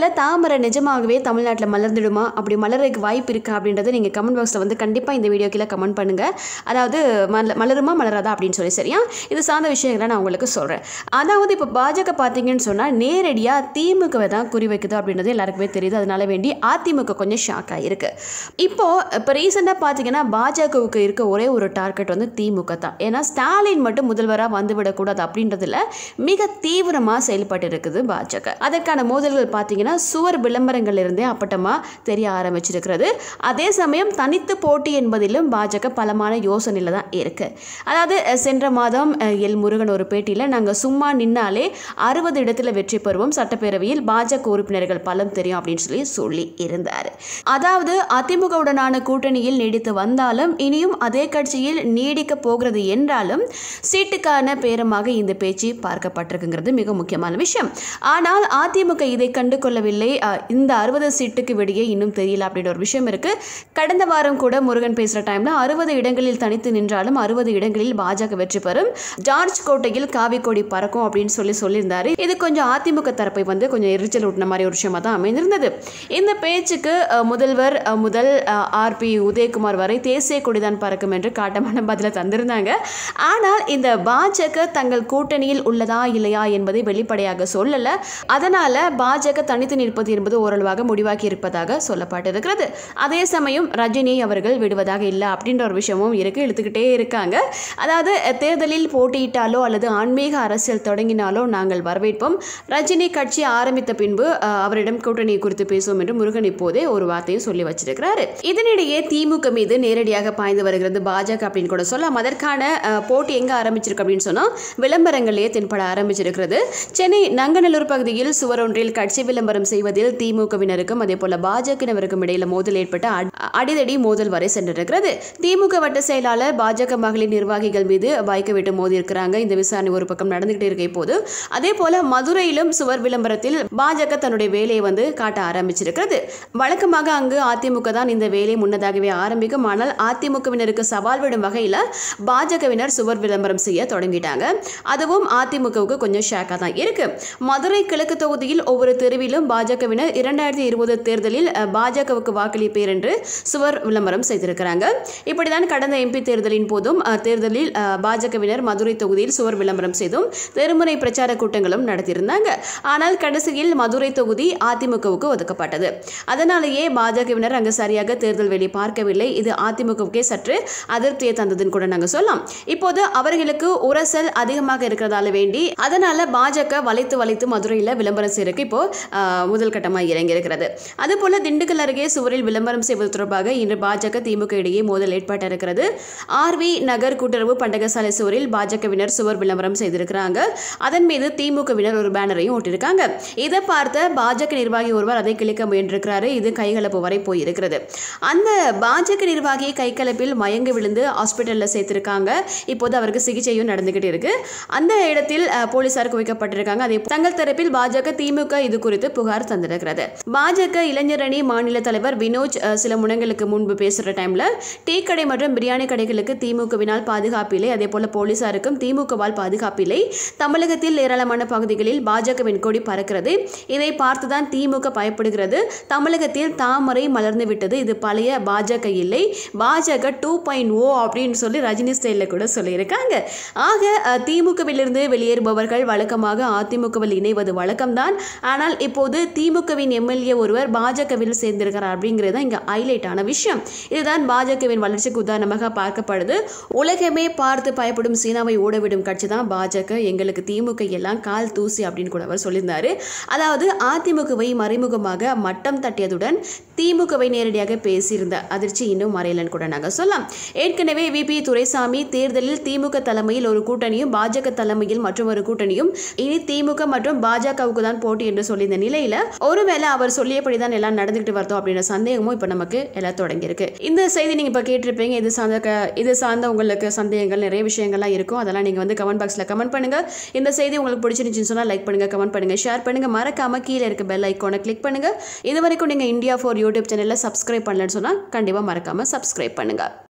தாமரை நிஜமாகவே தமிழ்நாட்டில் மலர்ந்துடுமா அப்படி மலருக்கு வாய்ப்பு இருக்கா அப்படின்றத நீங்கள் கமெண்ட் பாக்ஸில் வந்து கண்டிப்பாக இந்த வீடியோ கீழே கமெண்ட் பண்ணுங்கள் அதாவது மல மலருமா மலராதா அப்படின்னு சொல்லி சரியா இது சார்ந்த விஷயங்களை நான் உங்களுக்கு சொல்கிறேன் அதாவது இப்போ பாஜக பார்த்தீங்கன்னு சொன்னால் நேரடியாக திமுகவை தான் குறிவைக்குது அப்படின்றது எல்லாருக்குமே தெரியுது அதனால வேண்டி அதிமுக கொஞ்சம் ஷாக் ஆகிருக்கு இப்போது இப்போ ரீசெண்டாக பார்த்தீங்கன்னா பாஜகவுக்கு இருக்க ஒரே ஒரு டார்கெட் வந்து திமுக தான் ஏன்னா ஸ்டாலின் மட்டும் முதல்வராக வந்துவிடக்கூடாது அப்படின்றதுல மிக தீவிரமாக செயல்பட்டு இருக்குது பாஜக அதற்கான மோதல்கள் பார்த்தீங்கன்னா சுவர் விளம்பரங்கள் இருந்தே அப்பட்டமாக தெரிய ஆரம்பிச்சிருக்கிறது அதே சமயம் தனித்து போட்டி என்பதிலும் பாஜக பலமான யோசனையில் தான் இருக்கு அதாவது அஹ், சென்ற மாதம் அஹ், எல் முருகன் ஒரு பேட்டியில் நாங்கள் சும்மா நின்னாலே அறுபது இடத்துல வெற்றி பெறுவோம் சட்டப்பேரவையில் பாஜக உறுப்பினர்கள் பலம் தெரியும் அப்படின்னு சொல்லி சொல்லி இருந்தார் அதாவது அதிமுகவுடனான கூட்டணியில் நீடித்து வந்தாலும் இனியும் அதே கட்சியில் நீடிக்க போகிறது என்றாலும் சீட்டுக்கான பேரமாக இந்த பேச்சு பார்க்கப்பட்டிருக்குங்கிறது மிக முக்கியமான விஷயம் ஆனால் அதிமுக இதை கண்டு கொள்ளவில்லை அஹ், இந்த அறுபது சீட்டுக்கு வெளியே இன்னும் தெரியல அப்படின்ற ஒரு விஷயம் இருக்கு கடந்த வாரம் கூட முருகன் பேசுகிற டைம்ல அறுபது இடங்களில் தனித்து நின்றாலும் அறுபது இடங்களில் பாஜக வெற்றி பெறும் ஜார்ஜ் கோட்டையில் காவி கொடி பறக்கும் அப்படின்னு சொல்லி சொல்லியிருந்தாரு இது கொஞ்சம் அதிமுக தரப்பை வந்து கொஞ்சம் எரிச்சல் ஊட்டின மாதிரி ஒரு விஷயமா தான் அமைந்திருந்தது இந்த பேச்சுக்கு அஹ், முதல்வர் அஹ், முதல் ஆர்பி உதயகுமார் வரை தேசிய கொடிதான் பறக்கும் என்று காட்டமான பதிலை தந்திருந்தாங்க ஆனால் இந்த பாஜக தங்கள் கூட்டணியில் உள்ளதா இல்லையா என்பதை வெளிப்படையாக சொல்லல அதனால பாஜக தனித்து நிற்பது என்பது ஓரளவாக முடிவாக்கி இருப்பதாக சொல்லப்பட்டிருக்கிறது அதே சமயம் ரஜினியை அவர்கள் விடுவதாக இல்லை அப்படின்ற ஒரு விஷயமும் இருக்கு இழுத்துக்கிட்டே இருக்காங்க அதாவது அஹ், தேர்தலில் போட்டியிட்டாலோ அல்லது ஆன்மீக அரசியல் தொடங்கினாலோ நாங்கள் வரவேற்போம் ரஜினி கட்சி ஆரம்பித்த பின்பு அஹ், அவரிடம் கூட்டணி குறித்து பேசுவோம் என்று முருகன் இப்போதே ஒரு வார்த்தையும் சொல்லி வச்சிருக்கிறாரு இதனிடையே திமுக மீது நேரடியாக பாய்ந்து வருகிறது பாஜக அப்படின்னு கூட சொல்லலாம் அதற்கான அஹ், போட்டி எங்க ஆரம்பிச்சிருக்கு அப்படின்னு சொன்னா விளம்பரங்களே தென்பட ஆரம்பிச்சிருக்கிறது சென்னை நங்கநல்லூர் பகுதியில் சுவர் ஒன்றில் கட்சி விளம்பரம் செய்வதில் திமுகவினருக்கும் அதே போல பாஜகவினருக்கும் இடையில மோதல் ஏற்பட்ட அடி- அடிதடி மோதல் வரை சென்றிருக்கிறது திமுக வட்ட செயலாளர் பாஜக மகளிர் நிர்வாகிகள் மீது பைக்கை விட்டு மோதி இருக்கிறாங்க இந்த விசாரணை ஒரு பக்கம் நடந்துகிட்டு இருக்க இப்போது அதே போல மதுரையிலும் சுவர் விளம்பரத்தில் பாஜக தன்னுடைய வேலையை வந்து காட்ட ஆரம்பிச்சிருக்கிறது வழக்கமாக அங்கு அதிமுக தான் இந்த வேலையை முன்னதாகவே ஆரம்பிக்கும் ஆனால் அதிமுகவினருக்கு சவால் விடும் வகையில் பாஜகவினர் சுவர் விளம்பரம் செய்ய தொடங்கிட்டாங்க அதுவும் அதிமுகவுக்கு கொஞ்சம் ஷேக்காக தான் இருக்கு மதுரை கிழக்கு தொகுதியில் ஒவ்வொரு தெருவிலும் பாஜகவினர் இரண்டாயிரத்தி இருபது தேர்தலில் அஹ், பாஜகவுக்கு வாக்களிப்பேர் என்று சுவர் விளம்பரம் செய்திருக்கிறாங்க இப்படிதான் கடந்த எம்பி தேர்தலின் போதும் அஹ், தேர்தலில் அஹ், பாஜகவினர் மதுரை தொகுதியில் சுவர் விளம்பரம் செய்தும் தெருமுனை பிரச்சார கூட்டங்களும் நடத்தியிருந்தாங்க ஆனால் கடைசியில் மதுரை தொகுதி அதிமுகவுக்கு ஒதுக்கப்பட்டது அதனாலேயே பாஜகவினர் அங்கு சரியாக தேர்தல் வேலை பார்க்கவில்லை இது அதிமுகவுக்கே சற்று அதிருப்தியை தந்ததுன்னு கூட நாங்கள் சொல்லலாம் இப்போது அவர்களுக்கு உரசல் அதிகமாக இருக்கிறதால வேண்டி அதனால பாஜக வளைத்து வளைத்து மதுரையில் விளம்பரம் செய்யறதுக்கு இப்போ ஆஹ், முதல் கட்டமாக இறங்கி இருக்கிறது அதுபோல திண்டுக்கல் அருகே சுவரில் விளம்பரம் செய்வது தொடர்பாக இன்று பாஜக திமுக இடையே மோதல் ஏற்பட்டிருக்கிறது ஆர்வி நகர் கூட்டுறவு பண்டகசாலை சுவரில் பாஜகவினர் சுவர் விளம்பரம் செய்திருக்கிறாங்க அதன் மீது திமுகவினர் ஒரு பேனரையும் ஒட்டியிருக்காங்க இதை பார்த்த பாஜக நிர்வாகி ஒருவர் அதை கிழிக்க முயன்றிருக்கிறாரு இது கைகலப்பு வரை போயிருக்கிறது அந்த பாஜக நிர்வாகி கைகலப்பில் மயங்கி விழுந்து ஹாஸ்பிட்டலில் சேர்த்திருக்காங்க இப்போது அவருக்கு சிகிச்சையும் நடந்துகிட்டு இருக்கு அந்த இடத்தில் அஹ், போலீசார் குவிக்கப்பட்டிருக்காங்க அதே போல் தங்கள் தரப்பில் பாஜக திமுக இது குறித்து புகார் தந்திருக்கிறது பாஜக இளைஞரணி மாநில தலைவர் வினோஜ் அஹ், சில முனங்களுக்கு முன்பு பேசுகிற டைம்ல டீ கடை மற்றும் பிரியாணி கடைகளுக்கு திமுகவினால் பாதுகாப்பில்லை அதே போல போலீசாருக்கும் திமுகவால் பாதுகாப்பில்லை தமிழகத்தில் ஏராளமான பகுதிகளில் பாஜகவின் கொடி பறக்கிறது இதை பார்த்துதான் திமுக பயப்படுகிறது தமிழகத்தில் தாமரை மலர்ந்து விட்டது இது பழைய பாஜக இல்லை பாஜக டூ பாயிண்ட் ஓ அப்படின்னு சொல்லி ரஜினி ஸ்டைலில் கூட சொல்லியிருக்காங்க ஆக அஹ், திமுகவிலிருந்து வெளியேறுபவர்கள் வழக்கமாக அதிமுகவில் இணைவது வழக்கம்தான் ஆனால் இப்போது திமுகவின் எம்எல்ஏ ஒருவர் பாஜகவில் சேர்ந்திருக்கிறார் அப்படிங்கிறது தான் இங்கே ஹைலைட்டான விஷயம் இதுதான் பாஜகவின் வளர்ச்சிக்கு உதாரணமாக பார்க்கப்படுது உலகமே பார்த்து பயப்படும் சீனாவை ஓடவிடும் கட்சி தான் பாஜக எங்களுக்கு திமுக எல்லாம் கால் தூசி அப்படின்னு கூட அவர் சொல்லியிருந்தாரு அதாவது அதிமுகவை மறைமுகமாக மட்டம் தட்டியதுடன் திமுகவை நேரடியாக பேசியிருந்த அதிர்ச்சி இன்னும் மறையலன்னு கூட நாங்கள் சொல்லலாம் ஏற்கனவே விபி துரைசாமி தேர்தலில் திமுக தலைமையில் ஒரு கூட்டணியும் பாஜக தலைமையில் மற்றொரு கூட்டணியும் இனி திமுக மற்றும் பாஜகவுக்கு தான் போட்டி என்று சொல்லியிருந்த நிலையில ஒருவேளை அவர் சொல்லியபடி தான் எல்லாம் நடந்துகிட்டு வருதோ அப்படின்ற சந்தேகமும் இப்போ நமக்கு எல்லாம் தொடங்கியிருக்கு இந்த செய்தி நீங்க இப்போ கேட்டிருப்பீங்க இது சார்ந்த க- இது சார்ந்த உங்களுக்கு சந்தேகங்கள் நிறைய விஷயங்கள்லாம் இருக்கும் அதெல்லாம் நீங்க வந்து கமெண்ட் பாக்ஸ்ல கமெண்ட் பண்ணுங்க இந்த செய்தி உங்களுக்கு பிடிச்சிருந்துச்சுன்னு சொன்னா லைக் பண்ணுங்க கமெண்ட் பண்ணுங்க ஷேர் பண்ணுங்க மறக்காம கீழே இருக்க பெல் ஐக்கானை கிளிக் பண்ணுங்க இது வரைக்கும் நீங்க இந்தியா ஃபார் யூடியூப் சேனல்ல சப்ஸ்கிரைப் பண்ணலன்னு சொன்னா கண்டிப்பா மறக்காம சப்ஸ்கிரைப் பண்ணுங்க